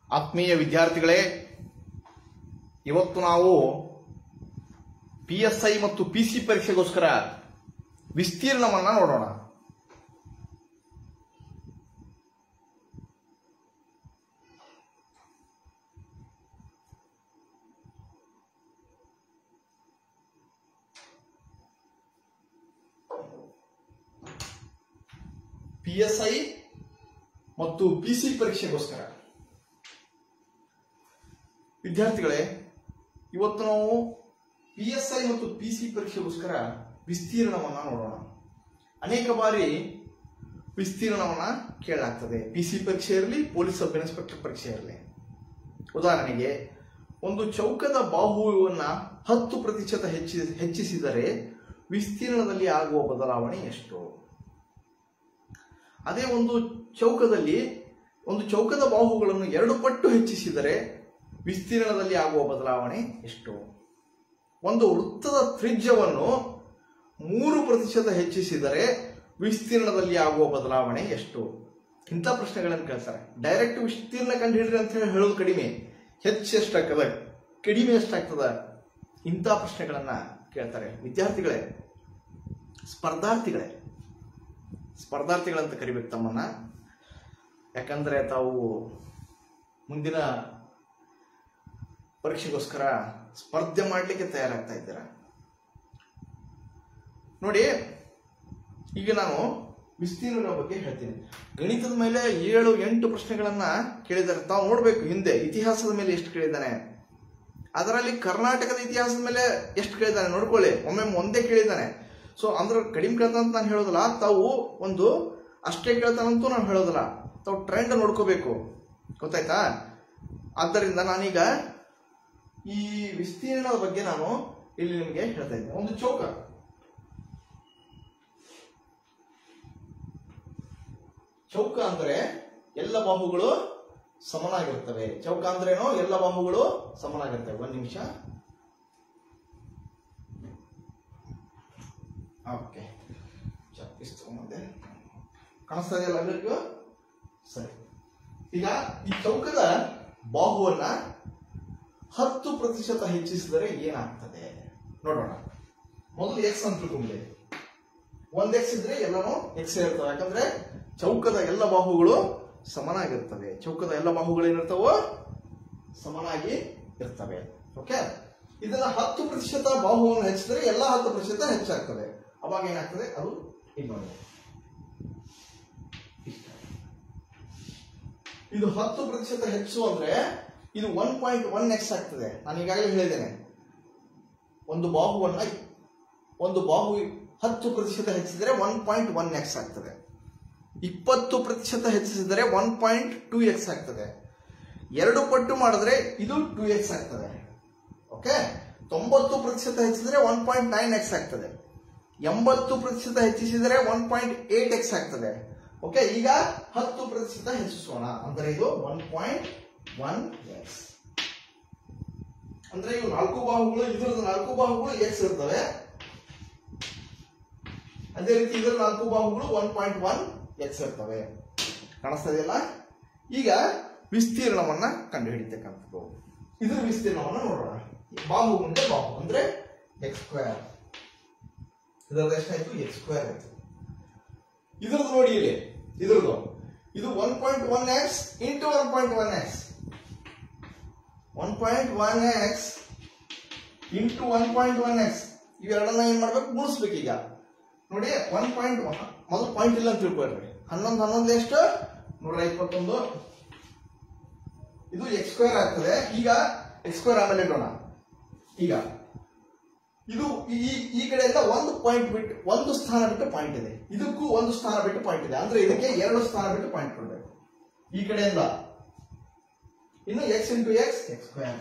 ಆತ್ಮೀಯ ವಿದ್ಯಾರ್ಥಿಗಳೇ ಇವತ್ತು ನಾವು ಪಿ ಎಸ್ ಐ ಮತ್ತು ಪಿ ಸಿ ಪರೀಕ್ಷೆಗೋಸ್ಕರ ವಿಸ್ತೀರ್ಣವನ್ನ ನೋಡೋಣ ಪಿ ಎಸ್ ಐ ಮತ್ತು ಪಿ ಸಿ ಪರೀಕ್ಷೆಗೋಸ್ಕರ ವಿದ್ಯಾರ್ಥಿಗಳೇ ಇವತ್ತು ನಾವು ಪಿ ಎಸ್ ಐ ಮತ್ತು ಪಿ ಸಿ ಪರೀಕ್ಷೆಗೋಸ್ಕರ ವಿಸ್ತೀರ್ಣವನ್ನ ನೋಡೋಣ ಅನೇಕ ಬಾರಿ ವಿಸ್ತೀರ್ಣವನ್ನ ಕೇಳಲಾಗ್ತದೆ ಪಿ ಸಿ ಪರೀಕ್ಷೆ ಇರಲಿ ಪೊಲೀಸ್ ಸಬ್ ಇನ್ಸ್ಪೆಕ್ಟರ್ ಪರೀಕ್ಷೆ ಇರಲಿ ಉದಾಹರಣೆಗೆ ಒಂದು ಚೌಕದ ಬಾಹುವನ್ನ ಹತ್ತು ಪ್ರತಿಶತ ಹೆಚ್ಚಿ ಹೆಚ್ಚಿಸಿದರೆ ವಿಸ್ತೀರ್ಣದಲ್ಲಿ ಆಗುವ ಬದಲಾವಣೆ ಎಷ್ಟು ಅದೇ ಒಂದು ಚೌಕದಲ್ಲಿ ಒಂದು ಚೌಕದ ಬಾಹುಗಳನ್ನು ಎರಡು ಪಟ್ಟು ಹೆಚ್ಚಿಸಿದರೆ ವಿಸ್ತೀರ್ಣದಲ್ಲಿ ಆಗುವ ಬದಲಾವಣೆ ಎಷ್ಟು ಒಂದು ವೃತ್ತದ ತ್ರಿಜ್ಯವನ್ನು ಮೂರು ಪ್ರತಿಶತ ಹೆಚ್ಚಿಸಿದರೆ ವಿಸ್ತೀರ್ಣದಲ್ಲಿ ಆಗುವ ಬದಲಾವಣೆ ಎಷ್ಟು ಇಂಥ ಪ್ರಶ್ನೆಗಳನ್ನು ಕೇಳ್ತಾರೆ ಡೈರೆಕ್ಟ್ ವಿಸ್ತೀರ್ಣ ಕಂಡುಹಿಡ್ರಿ ಅಂತ ಹೇಳಿ ಹೇಳೋದು ಕಡಿಮೆ ಹೆಚ್ಚು ಎಷ್ಟಾಗ್ತದ ಕಡಿಮೆ ಎಷ್ಟಾಗ್ತದ ಇಂಥ ಪ್ರಶ್ನೆಗಳನ್ನ ಕೇಳ್ತಾರೆ ವಿದ್ಯಾರ್ಥಿಗಳೇ ಸ್ಪರ್ಧಾರ್ಥಿಗಳೇ ಸ್ಪರ್ಧಾರ್ಥಿಗಳಂತ ಕರಿಬೇಕು ತಮ್ಮನ್ನ ಯಾಕಂದ್ರೆ ತಾವು ಮುಂದಿನ ಪರೀಕ್ಷೆಗೋಸ್ಕರ ಸ್ಪರ್ಧೆ ಮಾಡಲಿಕ್ಕೆ ತಯಾರಾಗ್ತಾ ಇದ್ದೀರಾ ನೋಡಿ ಈಗ ನಾನು ವಿಸ್ತೀರ್ಣಗಳ ಬಗ್ಗೆ ಹೇಳ್ತೀನಿ ಗಣಿತದ ಮೇಲೆ ಏಳು ಎಂಟು ಪ್ರಶ್ನೆಗಳನ್ನ ಕೇಳಿದ್ದಾರೆ ತಾವು ನೋಡ್ಬೇಕು ಹಿಂದೆ ಇತಿಹಾಸದ ಮೇಲೆ ಎಷ್ಟು ಕೇಳಿದ್ದಾನೆ ಅದರಲ್ಲಿ ಕರ್ನಾಟಕದ ಇತಿಹಾಸದ ಮೇಲೆ ಎಷ್ಟು ಕೇಳಿದ್ದಾನೆ ನೋಡ್ಕೊಳ್ಳಿ ಒಮ್ಮೆ ಒಂದೇ ಕೇಳಿದ್ದಾನೆ ಸೊ ಅಂದ್ರೆ ಕಡಿಮೆ ಕೇಳ್ತಾನೆ ಅಂತ ನಾನು ಹೇಳೋದಿಲ್ಲ ತಾವು ಒಂದು ಅಷ್ಟೇ ಕೇಳ್ತಾನಂತೂ ನಾನು ಹೇಳೋದಿಲ್ಲ ತಾವು ಟ್ರೆಂಡ್ ನೋಡ್ಕೋಬೇಕು ಗೊತ್ತಾಯ್ತಾ ಆದ್ದರಿಂದ ನಾನೀಗ ಈ ವಿಸ್ತೀರ್ಣದ ಬಗ್ಗೆ ನಾನು ಇಲ್ಲಿ ನಿಮಗೆ ಹೇಳ್ತಾ ಇದ್ದೇನೆ ಒಂದು ಚೌಕ ಚೌಕ ಅಂದ್ರೆ ಎಲ್ಲ ಬಾಹುಗಳು ಸಮನಾಗಿರ್ತವೆ ಚೌಕ ಅಂದ್ರೇನು ಎಲ್ಲ ಬಾಹುಗಳು ಸಮನಾಗಿರ್ತವೆ ಒಂದ್ ನಿಮಿಷ ಓಕೆ ಚಾಪೀಸ್ ತಗೊಂಬಂದೆ ಕಾಣಿಸ್ತಾ ಇದೆಯಲ್ಲ ಎಲ್ಲರಿಗೂ ಸರಿ ಈಗ ಈ ಚೌಕದ ಬಾಹುವನ್ನ ಹತ್ತು ಪ್ರತಿಶತ ಹೆಚ್ಚಿಸಿದರೆ ಏನಾಗ್ತದೆ ನೋಡೋಣ ಮೊದಲು ಎಕ್ಸ್ ಅಂತ ತಿಳ್ಕೊಂಬಿಡಿ ಒಂದ್ ಎಕ್ಸ್ ಇದ್ರೆ ಎಲ್ಲಾನು ಎಕ್ಸ್ ಇರ್ತವೆ ಯಾಕಂದ್ರೆ ಚೌಕದ ಎಲ್ಲ ಬಾಹುಗಳು ಸಮನಾಗಿರ್ತವೆ ಚೌಕದ ಎಲ್ಲ ಬಾಹುಗಳು ಏನಿರ್ತಾವೋ ಸಮನಾಗಿ ಇರ್ತವೆ ಓಕೆ ಇದನ್ನ ಹತ್ತು ಪ್ರತಿಶತ ಬಾಹುವನ್ನು ಹೆಚ್ಚಿದ್ರೆ ಎಲ್ಲ ಹತ್ತು ಪ್ರತಿಶತ ಹೆಚ್ಚಾಗ್ತದೆ ಅವಾಗ ಏನಾಗ್ತದೆ ಅದು ಇನ್ನೊಂದು ಇಷ್ಟ. ಇದು ಹತ್ತು ಪ್ರತಿಶತ ಹೆಚ್ಚು ಅಂದ್ರೆ ಇದು ಒನ್ ಪಾಯಿಂಟ್ ಒನ್ ಎಕ್ಸ್ ಆಗ್ತದೆ ನಾನು ಈಗಾಗಲೇ ಹೇಳಿದ್ದೇನೆ ಒಂದು ಬಾಹುವನ್ನ ಒಂದು ಬಾಹು ಹತ್ತು ಪ್ರತಿಶತ ಹೆಚ್ಚಿದರೆ ಒನ್ ಪಾಯಿಂಟ್ ಒನ್ ಎಕ್ಸ್ ಆಗ್ತದೆ ಇಪ್ಪತ್ತು ಪ್ರತಿಶತ ಹೆಚ್ಚಿಸಿದರೆ ಒನ್ ಪಾಯಿಂಟ್ ಟೂ ಎಕ್ಸ್ ಆಗ್ತದೆ ಎರಡು ಪಟ್ಟು ಮಾಡಿದ್ರೆ ಇದು ಟೂ ಎಕ್ಸ್ ಆಗ್ತದೆ ಓಕೆ ತೊಂಬತ್ತು ಪ್ರತಿಶತ ಹೆಚ್ಚಿಸಿದರೆ ಒನ್ ಪಾಯಿಂಟ್ ನೈನ್ ಎಕ್ಸ್ ಆಗ್ತದೆ ಎಂಬತ್ತು ಪ್ರತಿಶತ ಹೆಚ್ಚಿಸಿದರೆ ಒನ್ ಪಾಯಿಂಟ್ ಏಟ್ ಎಕ್ಸ್ ಆಗ್ತದೆ ಓಕೆ ಈಗ ಹತ್ತು ಪ್ರತಿಶತ ಹೆಚ್ಚಿಸೋಣ ಅಂದ್ರೆ ಇದು ಒನ್ ಪಾಯಿಂಟ್ ಒನ್ ಎಕ್ಸ್ ಅಂದ್ರೆ ಇವು ನಾಲ್ಕು ಬಾಹುಗಳು ಇದ್ರದ್ದು ನಾಲ್ಕು ಬಾಹುಗಳು ಎಕ್ಸ್ ಇರ್ತವೆ ಅದೇ ರೀತಿ ಇದರ ನಾಲ್ಕು ಬಾಹುಗಳು ಒನ್ ಪಾಯಿಂಟ್ ಒನ್ ಎಕ್ಸ್ ಇರ್ತವೆ ಕಾಣಿಸ್ತಾ ಇದೆಯಲ್ಲ ಈಗ ವಿಸ್ತೀರ್ಣವನ್ನ ಕಂಡು ಹಿಡಿತಕ್ಕಂಥದ್ದು ಇದರ ವಿಸ್ತೀರ್ಣವನ್ನ ನೋಡೋಣ ಬಾಹು ಮುಂದೆ ಬಾಹು ಅಂದ್ರೆ ಎಕ್ಸ್ ಸ್ಕ್ವೇರ್ ಇದರದ್ದು ಎಷ್ಟಾಯ್ತು ಎಕ್ಸ್ ಸ್ಕ್ವೇರ್ ಆಯ್ತು ಇದ್ರದ್ದು ನೋಡಿ ಇಲ್ಲಿ ಇದ್ರದ್ದು ಇದು one point one x into one point one x one point one x into one point one x ಇವೆರಡನ್ನ ಏನ್ ಮಾಡ್ಬೇಕು ಗುಣಿಸ್ಬೇಕು ಈಗ ನೋಡಿ ಒನ್ ಪಾಯಿಂಟ್ ಒನ್ ಮೊದಲು ಪಾಯಿಂಟ್ ಇಲ್ಲ ಅಂತ ತಿಳ್ಕೊಳ್ರಿ ಹನ್ನೊಂದು ಹನ್ನೊಂದು ಎಷ್ಟು ನೂರ ಇಪ್ಪತ್ತೊಂದು ಇದು ಎಕ್ಸ್ ಸ್ಕ್ವೇರ್ ಆಗ್ತದೆ ಈಗ ಎಕ್ಸ್ ಸ್ಕ್ವೇರ್ ಆಮೇಲೆ ಇಡೋಣ ಈಗ ಇದು ಈ ಈ ಕಡೆಯಿಂದ ಒಂದು ಪಾಯಿಂಟ್ ಬಿಟ್ಟು ಒಂದು ಸ್ಥಾನ ಬಿಟ್ಟು ಪಾಯಿಂಟ್ ಇದೆ ಇದಕ್ಕೂ ಒಂದು ಸ್ಥಾನ ಬಿಟ್ಟು ಪಾಯಿಂಟ್ ಇದೆ ಅಂದ್ರೆ ಇದಕ್ಕೆ ಎರಡು ಸ್ಥಾನ ಬಿಟ್ಟು ಪಾಯಿಂಟ್ ಕೊಡಬೇಕು ಈ ಕಡೆಯಿಂದ ಇನ್ನು x into x x square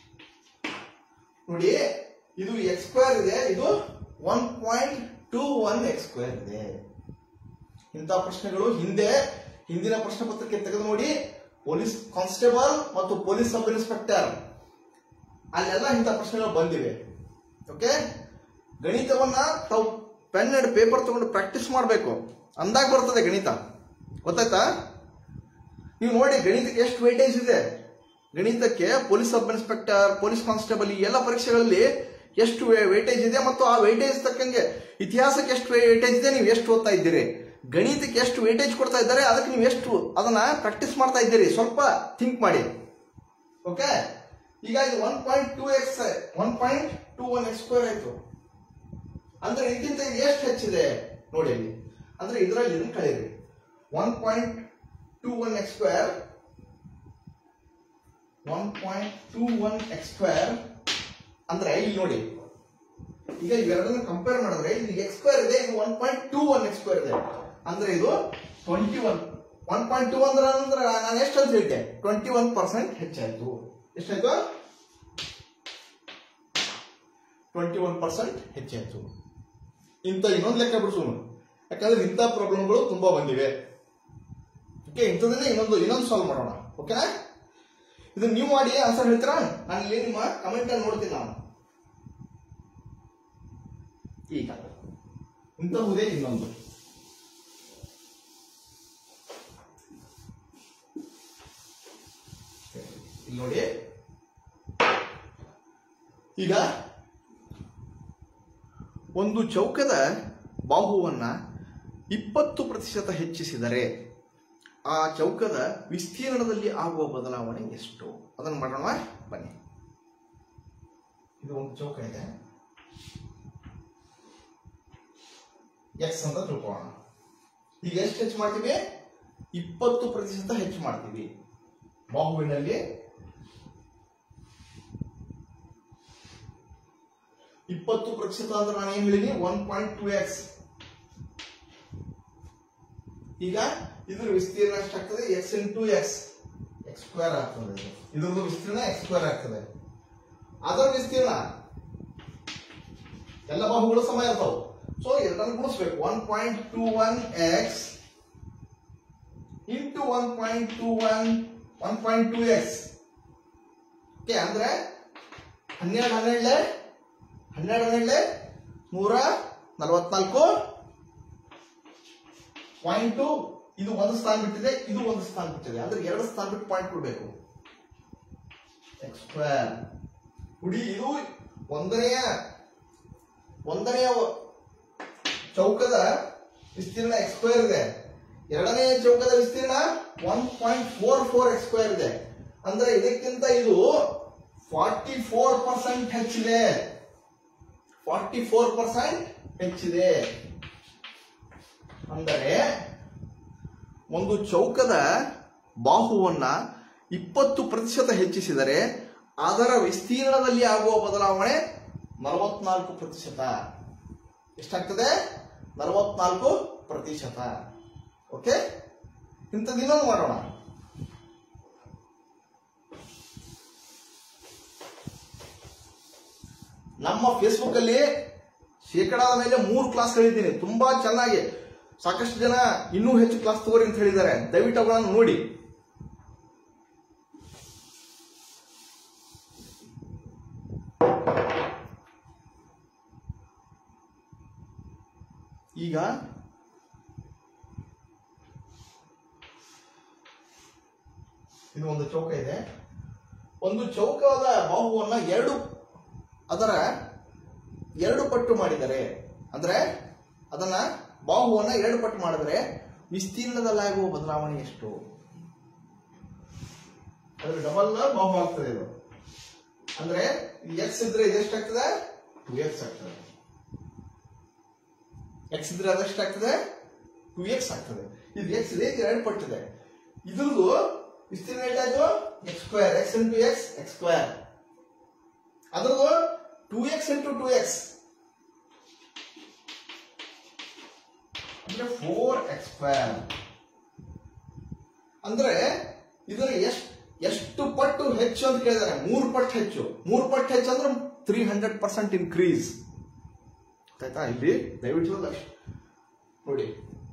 ನೋಡಿ ಇದು ಎಕ್ಸ್ ಸ್ಕ್ವೇರ್ ಇದೆ ಇದು one point two one x square ಇದೆ ಇಂಥ ಪ್ರಶ್ನೆಗಳು ಹಿಂದೆ ಹಿಂದಿನ ಪ್ರಶ್ನೆ ಪತ್ರಿಕೆ ತೆಗೆದು ನೋಡಿ ಪೊಲೀಸ್ ಕಾನ್ಸ್ಟೇಬಲ್ ಮತ್ತು ಪೊಲೀಸ್ ಸಬ್ ಇನ್ಸ್ಪೆಕ್ಟರ್ ಅಲ್ಲೆಲ್ಲ ಇಂಥ ಪ್ರಶ್ನೆಗಳು ಬಂದಿವೆ ಓಕೆ ಗಣಿತವನ್ನ ತಾವು ಪೆನ್ ಅಂಡ್ ಪೇಪರ್ ತಗೊಂಡು ಪ್ರಾಕ್ಟೀಸ್ ಮಾಡಬೇಕು ಅಂದಾಗ ಬರ್ತದೆ ಗಣಿತ ಗೊತ್ತಾಯ್ತಾ ನೀವು ನೋಡಿ ಗಣಿತಕ್ಕೆ ಎಷ್ಟು ವೇಟೇಜ್ ಇದೆ ಗಣಿತಕ್ಕೆ police sub inspector police constable ಈ ಎಲ್ಲ ಪರೀಕ್ಷೆಗಳಲ್ಲಿ ಎಷ್ಟು ವೇಟೇಜ್ ಇದೆ ಮತ್ತು ಆ ವೇಟೇಜ್ ತಕ್ಕಂಗೆ ಇತಿಹಾಸಕ್ಕೆ ಎಷ್ಟು ವೇಟೇಜ್ ಇದೆ ನೀವು ಎಷ್ಟು ಓದ್ತಾ ಇದ್ದೀರಿ ಗಣಿತಕ್ಕೆ ಎಷ್ಟು ವೇಟೇಜ್ ಕೊಡ್ತಾ ಇದ್ದಾರೆ ಅದಕ್ಕೆ ನೀವು ಎಷ್ಟು ಅದನ್ನ ಪ್ರಾಕ್ಟೀಸ್ ಮಾಡ್ತಾ ಇದ್ದೀರಿ ಸ್ವಲ್ಪ ಥಿಂಕ್ ಮಾಡಿ ಓಕೆ ಈಗ ಇದು one point two x one point two one x square ಆಯ್ತು ಅಂದ್ರೆ ಇದಕ್ಕಿಂತ ಇದು ಎಷ್ಟು ಹೆಚ್ಚಿದೆ ನೋಡಿ ಇಲ್ಲಿ ಅಂದ್ರೆ ಇದರಲ್ಲಿ ಇದನ್ನ ಕಳೀರಿ one point two one x square one point two one x square ಅಂದ್ರೆ ಇಲ್ಲಿ ನೋಡಿ ಈಗ ಇವೆರಡನ್ನ ಕಂಪೇರ್ ಮಾಡಿದ್ರೆ ಇದು ಎಕ್ಸ್ ಸ್ಕ್ವೇರ್ ಇದೆ ಇದು one point two one x square ಇದೆ ಅಂದ್ರೆ ಇದು twenty one one point two ಅಂದ್ರೆ ಅಂದ್ರೆ ನಾನು ಎಷ್ಟು ಅಂತ ಹೇಳಿದ್ದೆ ಟ್ವೆಂಟಿ ಒನ್ ಪರ್ಸೆಂಟ್ ಹೆಚ್ಚಾಯ್ತು ಎಷ್ಟಾಯ್ತು ಟ್ವೆಂಟಿ ಒನ್ ಪರ್ಸೆಂಟ್ ಹೆಚ್ಚಾಯ್ತು ಇಂಥ ಇನ್ನೊಂದು ಲೆಕ್ಕ ಬಿಡಿಸೋನು ಯಾಕಂದ್ರೆ ಇಂಥ ಪ್ರಾಬ್ಲಮ್ಗಳು ತುಂಬಾ ಬಂದಿವೆ ಓಕೆ ಇಂಥದನ್ನೇ ಇನ್ನೊಂದು ಇನ್ನೊಂದು ಸಾಲ್ವ್ ಮಾಡೋಣ ಓಕೆನಾ ಇದನ್ನ ನೀವು ಮಾಡಿ ಆನ್ಸರ್ ಹೇಳ್ತೀರಾ ನಾನು ಇಲ್ಲಿ ನಿಮ್ಮ ಕಮೆಂಟ್ ಅಲ್ಲಿ ನೋಡ್ತೀನಿ ನಾನು ಈಗ ಇಂತಹುದೇ ಇನ್ನೊಂದು ಇಲ್ಲಿ ನೋಡಿ ಈಗ ಒಂದು ಚೌಕದ ಬಾಹುವನ್ನ ಇಪ್ಪತ್ತು ಪ್ರತಿಶತ ಹೆಚ್ಚಿಸಿದರೆ ಆ ಚೌಕದ ವಿಸ್ತೀರ್ಣದಲ್ಲಿ ಆಗುವ ಬದಲಾವಣೆ ಎಷ್ಟು ಅದನ್ನು ಮಾಡೋಣ ಬನ್ನಿ ಇದು ಒಂದು ಚೌಕ ಇದೆ ಎಕ್ಸ್ ಅಂತ ತಿಳ್ಕೊಳ್ಳೋಣ ಈಗ ಎಷ್ಟು ಹೆಚ್ಚು ಮಾಡ್ತೀವಿ ಇಪ್ಪತ್ತು ಪ್ರತಿಶತ ಹೆಚ್ಚು ಮಾಡ್ತೀವಿ ಬಾಹುವಿನಲ್ಲಿ ಇಪ್ಪತ್ತು ಪ್ರತಿಶತ ಅಂದ್ರೆ ನಾನು ಏನ್ ಹೇಳಿನಿ ಒನ್ ಪಾಯಿಂಟ್ ಟೂ ಎಕ್ಸ್ ಈಗ ಇದ್ರ ವಿಸ್ತೀರ್ಣ ಎಷ್ಟಾಗ್ತದೆ x into x x square ಆಗ್ತದೆ ಇದು. ಇದ್ರದ್ದು ವಿಸ್ತೀರ್ಣ ಎಕ್ಸ್ ಸ್ಕ್ವೇರ್ ಆಗ್ತದೆ ಅದರ ವಿಸ್ತೀರ್ಣ ಎಲ್ಲ ಬಾಹುಗಳು ಸಮ ಇರ್ತಾವ ಸೊ ಎರಡನ್ನು ಗುಣಿಸ್ಬೇಕು one point two one x into one point two one one point two x okay ಅಂದ್ರೆ ಹನ್ನೆರಡು ಹನ್ನೆರಡಲೆ ಹನ್ನೆರಡು ಹನ್ನೆರಡಲೆ ನೂರ ನಲವತ್ನಾಲ್ಕು ಪಾಯಿಂಟ್ ಟು ಇದು ಒಂದು ಸ್ಥಾನ ಬಿಟ್ಟಿದೆ ಇದು ಒಂದು ಸ್ಥಾನ ಬಿಟ್ಟಿದೆ ಅಂದ್ರೆ ಎರಡು ಸ್ಥಾನ ಬಿಟ್ಟು ಪಾಯಿಂಟ್ ಕೊಡ್ಬೇಕು ಎಕ್ಸ್ ಸ್ಕ್ವೇರ್ ಹುಡಿ ಇದು ಒಂದನೆಯ ಒಂದನೆಯ ಚೌಕದ ವಿಸ್ತೀರ್ಣ ಎಕ್ಸ್ ಸ್ಕ್ವೇರ್ ಇದೆ ಎರಡನೇ ಚೌಕದ ವಿಸ್ತೀರ್ಣ one point four four x square ಇದೆ ಅಂದ್ರೆ ಇದಕ್ಕಿಂತ ಇದು ಫಾರ್ಟಿ ಫೋರ್ ಪರ್ಸೆಂಟ್ ಹೆಚ್ಚಿದೆ ಫಾರ್ಟಿ ಫೋರ್ ಪರ್ಸೆಂಟ್ ಹೆಚ್ಚಿದೆ ಅಂದರೆ ಒಂದು ಚೌಕದ ಬಾಹುವನ್ನ ಇಪ್ಪತ್ತು ಪ್ರತಿಶತ ಹೆಚ್ಚಿಸಿದರೆ ಅದರ ವಿಸ್ತೀರ್ಣದಲ್ಲಿ ಆಗುವ ಬದಲಾವಣೆ ನಲವತ್ನಾಲ್ಕು ಪ್ರತಿಶತ ಎಷ್ಟಾಗ್ತದೆ ನಲವತ್ನಾಲ್ಕು ಪ್ರತಿಶತ ಓಕೆ ಇಂಥದ್ದು ಇನ್ನೊಂದು ಮಾಡೋಣ ನಮ್ಮ ಫೇಸ್ಬುಕ್ ಅಲ್ಲಿ ಶೇಕಡಾದ ಮೇಲೆ ಮೂರು ಕ್ಲಾಸ್ ಹೇಳಿದ್ದೀನಿ ತುಂಬಾ ಚೆನ್ನಾಗಿ ಸಾಕಷ್ಟು ಜನ ಇನ್ನೂ ಹೆಚ್ಚು ಕ್ಲಾಸ್ ತಗೋರಿ ಅಂತ ಹೇಳಿದ್ದಾರೆ ದಯವಿಟ್ಟು ಅವುಗಳನ್ನು ನೋಡಿ ಈಗ ಇದು ಒಂದು ಚೌಕ ಇದೆ ಒಂದು ಚೌಕದ ಬಾಹುವನ್ನ ಎರಡು ಅದರ ಎರಡು ಪಟ್ಟು ಮಾಡಿದರೆ ಅಂದ್ರೆ ಅದನ್ನ ಬಾಹುವನ್ನ ಎರಡು ಪಟ್ಟು ಮಾಡಿದರೆ ವಿಸ್ತೀರ್ಣದಲ್ಲಾಗುವ ಬದಲಾವಣೆ ಎಷ್ಟು ಅದ್ರ ಡಬಲ್ ಬಾಹು ಆಗ್ತದೆ ಇದು ಅಂದ್ರೆ ಎಕ್ಸ್ ಇದ್ರೆ ಇದೆಷ್ಟಾಗ್ತದೆ ಟು ಎಕ್ಸ್ ಆಗ್ತದೆ ಎಕ್ಸ್ ಇದ್ರೆ ಅದೆಷ್ಟಾಗ್ತದೆ ಟು ಎಕ್ಸ್ ಆಗ್ತದೆ ಇದು ಎಕ್ಸ್ ಇದೆ ಇದು ಎರಡು ಪಟ್ಟಿದೆ ಇದ್ರದ್ದು ವಿಸ್ತೀರ್ಣ ಏಟಾಯ್ತು x square x into x x square ಅದ್ರದ್ದು two x into two x ಅಂದ್ರೆ ಫೋರ್ ಎಕ್ಸ್ ಸ್ಕ್ವೇರ್ ಅಂದ್ರೆ ಇದರ ಎಷ್ಟು ಎಷ್ಟು ಪಟ್ಟು ಹೆಚ್ಚು ಅಂತ ಕೇಳಿದಾರೆ ಮೂರು ಪಟ್ಟು ಹೆಚ್ಚು ಮೂರು ಪಟ್ಟು ಹೆಚ್ಚು ಅಂದ್ರೆ ತ್ರೀ ಹಂಡ್ರೆಡ್ ಪರ್ಸೆಂಟ್ ಇನ್ಕ್ರೀಸ್ ಆಯ್ತಾ ಇಲ್ಲಿ ದಯವಿಟ್ಟು ಲಕ್ಷ ನೋಡಿ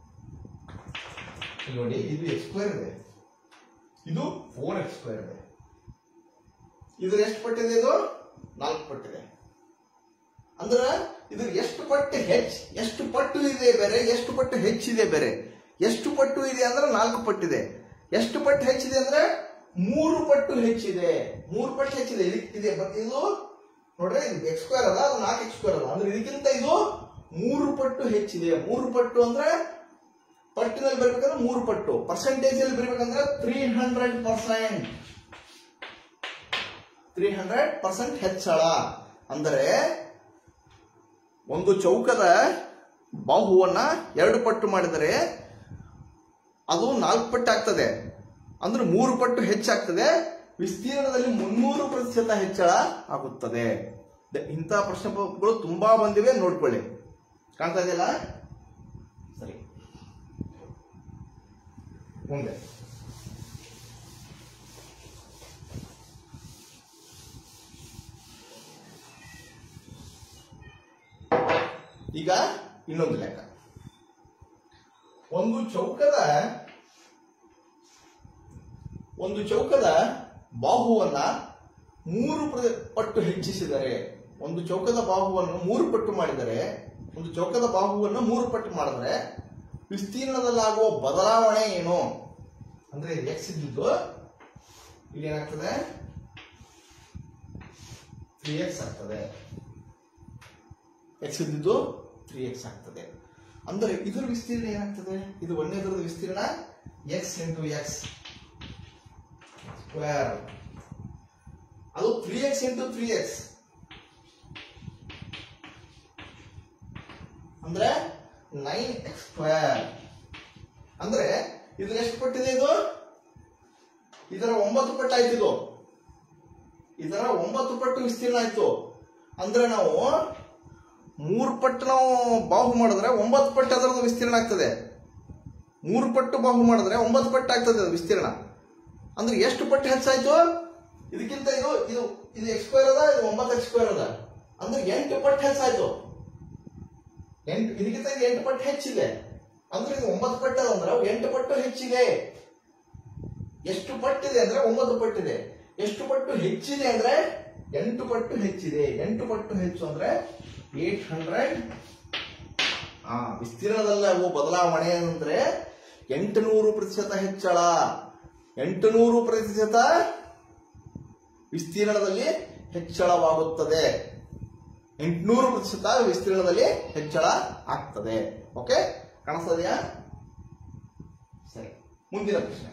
ಇಲ್ಲಿ ನೋಡಿ ಇದು ಎಕ್ಸ್ ಸ್ಕ್ವೇರ್ ಇದೆ ಇದು ಫೋರ್ ಎಕ್ಸ್ ಸ್ಕ್ವೇರ್ ಇದೆ ಇದ್ರ ಎಷ್ಟು ಪಟ್ಟಿದೆ ಇದು ನಾಲ್ಕು ಪಟ್ಟಿದೆ ಅಂದ್ರೆ ಇದ್ರ ಎಷ್ಟು ಪಟ್ಟು ಹೆಚ್ಚು ಎಷ್ಟು ಪಟ್ಟು ಇದೆ ಬೇರೆ ಎಷ್ಟು ಪಟ್ಟು ಹೆಚ್ಚಿದೆ ಬೇರೆ ಎಷ್ಟು ಪಟ್ಟು ಇದೆ ಅಂದ್ರೆ ನಾಲ್ಕು ಪಟ್ಟಿದೆ ಎಷ್ಟು ಪಟ್ಟು ಹೆಚ್ಚಿದೆ ಅಂದ್ರೆ ಮೂರು ಪಟ್ಟು ಹೆಚ್ಚಿದೆ ಮೂರು ಪಟ್ಟು ಹೆಚ್ಚಿದೆ ಇದಕ್ಕೆ ಇದೆ ಬಟ್ ಇದು ನೋಡ್ರಿ ಇದು ಎಕ್ಸ್ ಸ್ಕ್ವೇರ್ ಅಲ್ಲ ಅದು ನಾಲ್ಕು ಎಕ್ಸ್ ಸ್ಕ್ವೇರ್ ಅಲ್ಲ ಅಂದ್ರೆ ಇದಕ್ಕಿಂತ ಇದು ಮೂರು ಪಟ್ಟು ಹೆಚ್ಚಿದೆ ಮೂರು ಪಟ್ಟು ಅಂದ್ರೆ ಪಟ್ಟಿನಲ್ಲಿ ಬರ್ಬೇಕಂದ್ರೆ ಮೂರು ಪಟ್ಟು ಪರ್ಸೆಂಟೇಜ್ ಅಲ್ಲಿ ಬರ್ಬೇಕಂದ್ರೆ three hundred percent three hundred percent ಹೆಚ್ಚಳ ಅಂದರೆ ಒಂದು ಚೌಕದ ಬಾಹುವನ್ನ ಎರಡು ಪಟ್ಟು ಮಾಡಿದರೆ ಅದು ನಾಲ್ಕು ಪಟ್ಟು ಆಗ್ತದೆ ಅಂದ್ರೆ ಮೂರು ಪಟ್ಟು ಹೆಚ್ಚಾಗ್ತದೆ ವಿಸ್ತೀರ್ಣದಲ್ಲಿ ಮುನ್ನೂರು ಪ್ರತಿಶತ ಹೆಚ್ಚಳ ಆಗುತ್ತದೆ ದ- ಇಂತಹ ಪ್ರಶ್ನೆಗಳು ತುಂಬಾ ಬಂದಿವೆ ನೋಡ್ಕೊಳ್ಳಿ ಕಾಣ್ತಾ ಇದೆಯಲ್ಲ ಸರಿ ಮುಂದೆ ಈಗ ಇನ್ನೊಂದು ಲೆಕ್ಕ ಒಂದು ಚೌಕದ ಒಂದು ಚೌಕದ ಬಾಹುವನ್ನ ಮೂರು ಪ್ರ- ಪಟ್ಟು ಹೆಚ್ಚಿಸಿದರೆ ಒಂದು ಚೌಕದ ಬಾಹುವನ್ನು ಮೂರು ಪಟ್ಟು ಮಾಡಿದರೆ ಒಂದು ಚೌಕದ ಬಾಹುವನ್ನು ಮೂರು ಪಟ್ಟು ಮಾಡಿದರೆ ವಿಸ್ತೀರ್ಣದಲ್ಲಾಗುವ ಬದಲಾವಣೆ ಏನು ಅಂದ್ರೆ ಎಕ್ಸ್ ಇದ್ದಿದ್ದು ಇಲ್ಲಿ ಏನಾಗ್ತದೆ ತ್ರೀ ಎಕ್ಸ್ ಆಗ್ತದೆ ಎಕ್ಸ್ ಇದ್ದಿದ್ದು ತ್ರೀ ಎಕ್ಸ್ ಆಗ್ತದೆ ಅಂದರೆ ಇದರ ವಿಸ್ತೀರ್ಣ ಏನಾಗ್ತದೆ ಇದು ಒಂದನೇದರದ ವಿಸ್ತೀರ್ಣ ಎಕ್ಸ್ ಇಂಟು ಎಕ್ಸ್ ಸ್ಕ್ವೇರ್ ಅದು three x into three x ಅಂದ್ರೆ ನೈನ್ ಎಕ್ಸ್ ಸ್ಕ್ವೇರ್ ಅಂದ್ರೆ ಇದ್ರ ಎಷ್ಟು ಪಟ್ಟಿದೆ ಇದು ಇದರ ಒಂಬತ್ತು ಪಟ್ಟು ಆಯ್ತು ಇದು ಇದರ ಒಂಬತ್ತು ಪಟ್ಟು ವಿಸ್ತೀರ್ಣ ಆಯ್ತು ಅಂದ್ರೆ ನಾವು ಮೂರು ಪಟ್ಟು ನಾವು ಬಾಹು ಮಾಡಿದ್ರೆ ಒಂಬತ್ತು ಪಟ್ಟು ಅದರದ್ದು ವಿಸ್ತೀರ್ಣ ಆಗ್ತದೆ ಮೂರು ಪಟ್ಟು ಬಾಹು ಮಾಡಿದ್ರೆ ಒಂಬತ್ತು ಪಟ್ಟು ಆಗ್ತದೆ ಅದು ವಿಸ್ತೀರ್ಣ ಅಂದ್ರೆ ಎಷ್ಟು ಪಟ್ಟು ಹೆಚ್ಚಾಯ್ತು ಇದಕ್ಕಿಂತ ಇದು ಇದು ಇದು ಎಕ್ಸ್ ಸ್ಕ್ವೇರ್ ಅದ ಇದು ಒಂಬತ್ತು ಎಕ್ಸ್ ಸ್ಕ್ವೇರ್ ಅದ ಅಂದ್ರೆ ಎಂಟು ಪಟ್ಟು ಹೆಚ್ಚಾಯ್ತು ಎಂಟು ಇದಕ್ಕಿಂತ ಇದು ಎಂಟು ಪಟ್ಟು ಹೆಚ್ಚಿದೆ ಅಂದ್ರೆ ಇದು ಒಂಬತ್ತು ಪಟ್ಟು ಅದ ಅಂದ್ರೆ ಎಂಟು ಪಟ್ಟು ಹೆಚ್ಚಿದೆ ಎಷ್ಟು ಪಟ್ಟಿದೆ ಅಂದ್ರೆ ಒಂಬತ್ತು ಪಟ್ಟಿದೆ ಎಷ್ಟು ಪಟ್ಟು ಹೆಚ್ಚಿದೆ ಅಂದ್ರೆ ಎಂಟು ಪಟ್ಟು ಹೆಚ್ಚಿದೆ ಎಂಟು ಪಟ್ಟು ಹೆಚ್ಚು ಅಂದ್ರೆ ಏಟ್ ಹಂಡ್ರೆಡ್ ಆ ವಿಸ್ತೀರ್ಣದಲ್ಲಿ ಆಗುವ ಬದಲಾವಣೆ ಅಂದ್ರೆ ಎಂಟುನೂರು ಪ್ರತಿಶತ ಹೆಚ್ಚಳ ಎಂಟುನೂರು ಪ್ರತಿಶತ ವಿಸ್ತೀರ್ಣದಲ್ಲಿ ಹೆಚ್ಚಳವಾಗುತ್ತದೆ ಎಂಟುನೂರು ಪ್ರತಿಶತ ವಿಸ್ತೀರ್ಣದಲ್ಲಿ ಹೆಚ್ಚಳ ಆಗ್ತದೆ ಓಕೆ ಕಾಣಿಸ್ತದೆಯಾ ಸರಿ ಮುಂದಿನ ಪ್ರಶ್ನೆ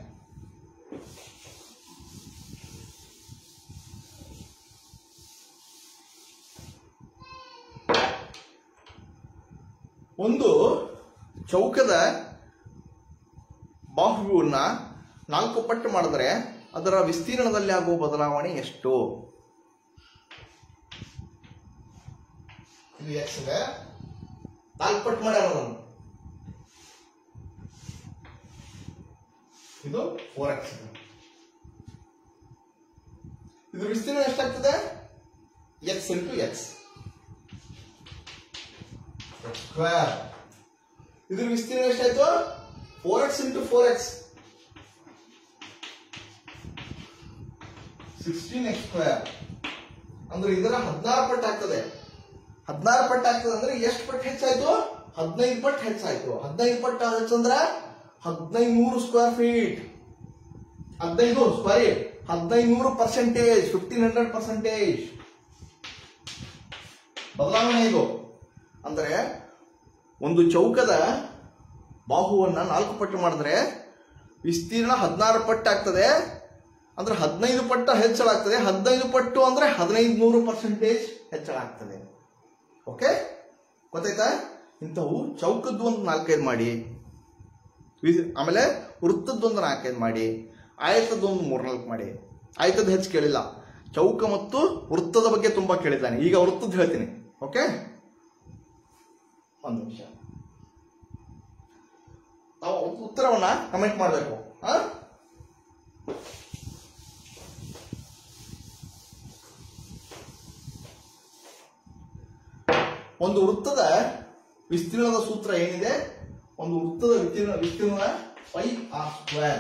ಒಂದು ಚೌಕದ ಬಾಹುವನ್ನ ನಾಲ್ಕು ಪಟ್ಟು ಮಾಡಿದ್ರೆ ಅದರ ವಿಸ್ತೀರ್ಣದಲ್ಲಿ ಆಗುವ ಬದಲಾವಣೆ ಎಷ್ಟು ಇದು ಎಕ್ಸ್ ಇದೆ ನಾಲ್ಕು ಪಟ್ಟು ಮಾಡ್ಯಾರ ಅದನ್ನು ಇದು ಫೋರ್ ಎಕ್ಸ್ ಇದೆ ಇದು ವಿಸ್ತೀರ್ಣ ಎಷ್ಟಾಗ್ತದೆ ಎಕ್ಸ್ ಇಂಟು ಎಕ್ಸ್ ಸ್ಕ್ವೇರ್ ಇದ್ರ ವಿಸ್ತೀರ್ಣ ಎಷ್ಟಾಯ್ತು four x into four x sixteen x square ಅಂದ್ರೆ ಇದರ ಹದಿನಾರು ಪಟ್ಟು ಆಗ್ತದೆ ಹದಿನಾರು ಪಟ್ಟು ಆಗ್ತದೆ ಅಂದ್ರೆ ಎಷ್ಟು ಪಟ್ಟು ಹೆಚ್ಚಾಯ್ತು ಹದಿನೈದು ಪಟ್ಟು ಹೆಚ್ಚಾಯ್ತು ಹದಿನೈದು ಪಟ್ಟು ಹೆಚ್ಚಂದ್ರೆ ಹದಿನೈದು ನೂರು ಸ್ಕ್ವೇರ್ ಫೀಟ್ ಹದಿನೈದು ಸಾರಿ ಹದಿನೈದು ನೂರು ಪರ್ಸೆಂಟೇಜ್ ಫಿಫ್ಟೀನ್ ಹಂಡ್ರೆಡ್ ಪರ್ಸೆಂಟೇಜ್ ಬದಲಾವಣೆ ಇದು ಅಂದ್ರೆ ಒಂದು ಚೌಕದ ಬಾಹುವನ್ನ ನಾಲ್ಕು ಪಟ್ಟು ಮಾಡಿದ್ರೆ ವಿಸ್ತೀರ್ಣ ಹದಿನಾರು ಪಟ್ಟು ಆಗ್ತದೆ ಅಂದ್ರೆ ಹದಿನೈದು ಪಟ್ಟು ಹೆಚ್ಚಳ ಆಗ್ತದೆ ಹದಿನೈದು ಪಟ್ಟು ಅಂದ್ರೆ ಹದಿನೈದು ನೂರು ಪರ್ಸೆಂಟೇಜ್ ಹೆಚ್ಚಳ ಆಗ್ತದೆ ಓಕೆ ಗೊತ್ತಾಯ್ತಾ ಇಂಥವು ಚೌಕದ್ದು ಒಂದು ನಾಲ್ಕೈದು ಮಾಡಿ ವಿ- ಆಮೇಲೆ ವೃತ್ತದ್ದೊಂದು ನಾಲ್ಕೈದು ಮಾಡಿ ಆಯತದ್ದೊಂದು ಮೂರ್ನಾಲ್ಕು ಮಾಡಿ ಆಯತದ್ದು ಹೆಚ್ಚು ಕೇಳಿಲ್ಲ ಚೌಕ ಮತ್ತು ವೃತ್ತದ ಬಗ್ಗೆ ತುಂಬಾ ಕೇಳಿದ್ದಾನೆ ಈಗ ವೃತ್ತದ್ದು ಹೇಳ್ತೀನಿ ಓಕೆ ಒಂದು ನಿಮಿಷ ನಾವು ಉತ್ತರವನ್ನ ಕಮೆಂಟ್ ಮಾಡಬೇಕು ಒಂದು ವೃತ್ತದ ವಿಸ್ತೀರ್ಣದ ಸೂತ್ರ ಏನಿದೆ ಒಂದು ವೃತ್ತದ ವಿಸ್ತೀರ್ಣ ವಿಸ್ತೀರ್ಣ ಪೈ ಆರ್ ಸ್ಕ್ವೇರ್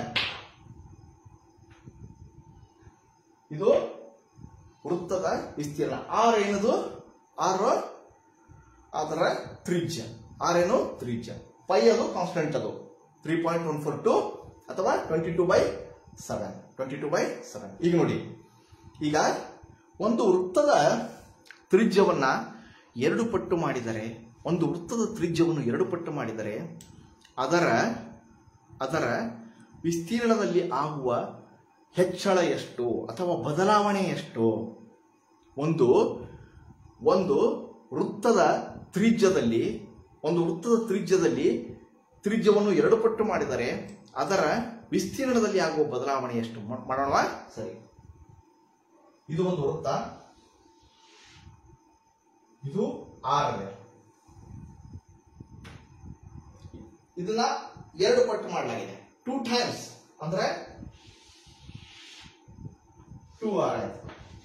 ಇದು ವೃತ್ತದ ವಿಸ್ತೀರ್ಣ ಆರ್ ಏನದು ಆರ್ ಅದರ ತ್ರಿಜ್ಯ ಆರ್ ಏನು ತ್ರಿಜ್ಯ ಪೈ ಅದು ಕಾನ್ಸ್ಟೆಂಟ್ ಅದು three point one four two ಅಥವಾ twenty two by seven twenty two by seven ಈಗ ನೋಡಿ ಈಗ ಒಂದು ವೃತ್ತದ ತ್ರಿಜ್ಯವನ್ನ ಎರಡು ಪಟ್ಟು ಮಾಡಿದರೆ ಒಂದು ವೃತ್ತದ ತ್ರಿಜ್ಯವನ್ನು ಎರಡು ಪಟ್ಟು ಮಾಡಿದರೆ ಅದರ ಅದರ ವಿಸ್ತೀರ್ಣದಲ್ಲಿ ಆಗುವ ಹೆಚ್ಚಳ ಎಷ್ಟು ಅಥವಾ ಬದಲಾವಣೆ ಎಷ್ಟು ಒಂದು ಒಂದು ವೃತ್ತದ ತ್ರಿಜ್ಯದಲ್ಲಿ ಒಂದು ವೃತ್ತದ ತ್ರಿಜ್ಯದಲ್ಲಿ ತ್ರಿಜ್ಯವನ್ನು ಎರಡು ಪಟ್ಟು ಮಾಡಿದರೆ ಅದರ ವಿಸ್ತೀರ್ಣದಲ್ಲಿ ಆಗುವ ಬದಲಾವಣೆ ಎಷ್ಟು ಮಾ- ಮಾಡೋಣ ಸರಿ ಇದು ಒಂದು ವೃತ್ತ ಇದು ಆರ್ ಇದನ್ನ ಎರಡು ಪಟ್ಟು ಮಾಡಲಾಗಿದೆ ಟೂ ಟೈಮ್ಸ್ ಅಂದ್ರೆ ಟೂ ಆರ್ ಆಯ್ತು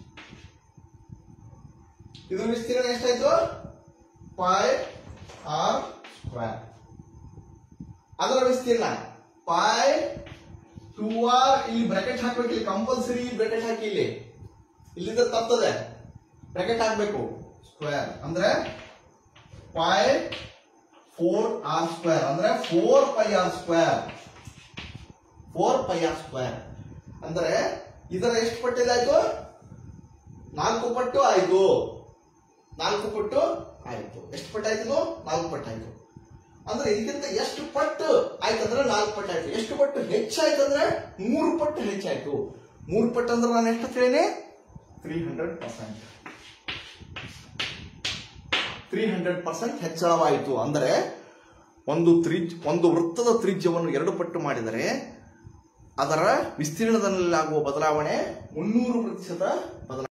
ಇದ್ರ ವಿಸ್ತೀರ್ಣ ಎಷ್ಟಾಯ್ತು ಪೈ ಆರ್ ಸ್ಕ್ವೇರ್ ಅದರ ವಿಸ್ತೀರ್ಣ ಪೈ ಟೂ ಆರ್ ಇಲ್ಲಿ ಬ್ರಾಕೆಟ್ ಹಾಕ್ಬೇಕು ಇಲ್ಲಿ ಕಂಪಲ್ಸರಿ ಬ್ರಾಕೆಟ್ ಹಾಕಿ ಇಲ್ಲಿ ಇಲ್ಲಿಂದ ತಪ್ಪದೆ ಬ್ರಾಕೆಟ್ ಹಾಕ್ಬೇಕು ಸ್ಕ್ವೇರ್ ಅಂದ್ರೆ ಪೈ ಫೋರ್ ಆರ್ ಸ್ಕ್ವೇರ್ ಅಂದ್ರೆ four pi r square four pi r square ಅಂದ್ರೆ ಇದರ ಎಷ್ಟು ಪಟ್ಟಿದಾಯ್ತು ನಾಲ್ಕು ಪಟ್ಟು ಆಯ್ತು ನಾಲ್ಕು ಪಟ್ಟು ಆಯ್ತು ಎಷ್ಟು ಪಟ್ಟು ಆಯ್ತು ನಾಲ್ಕು ಪಟ್ಟು ಆಯ್ತು ಅಂದ್ರೆ ಇದಕ್ಕಿಂತ ಎಷ್ಟು ಪಟ್ಟು ಆಯ್ತಂದ್ರೆ ನಾಲ್ಕು ಪಟ್ಟು ಆಯ್ತು ಎಷ್ಟು ಪಟ್ಟು ಹೆಚ್ಚಾಯ್ತು ಅಂದ್ರೆ ಮೂರು ಪಟ್ಟು ಹೆಚ್ಚಾಯ್ತು ಮೂರು ಪಟ್ಟು ಅಂದ್ರೆ ನಾನು ಎಷ್ಟು ತಿಳಿನಿ three hundred percent three hundred percent ಹೆಚ್ಚಳವಾಯಿತು ಅಂದರೆ ಒಂದು ತ್ರಿಜ್ ಒಂದು ವೃತ್ತದ ತ್ರಿಜ್ಯವನ್ನು ಎರಡು ಪಟ್ಟು ಮಾಡಿದರೆ ಅದರ ವಿಸ್ತೀರ್ಣದಲ್ಲಾಗುವ ಬದಲಾವಣೆ ಮುನ್ನೂರು ಪ್ರತಿಶತ ಬದಲಾವಣೆ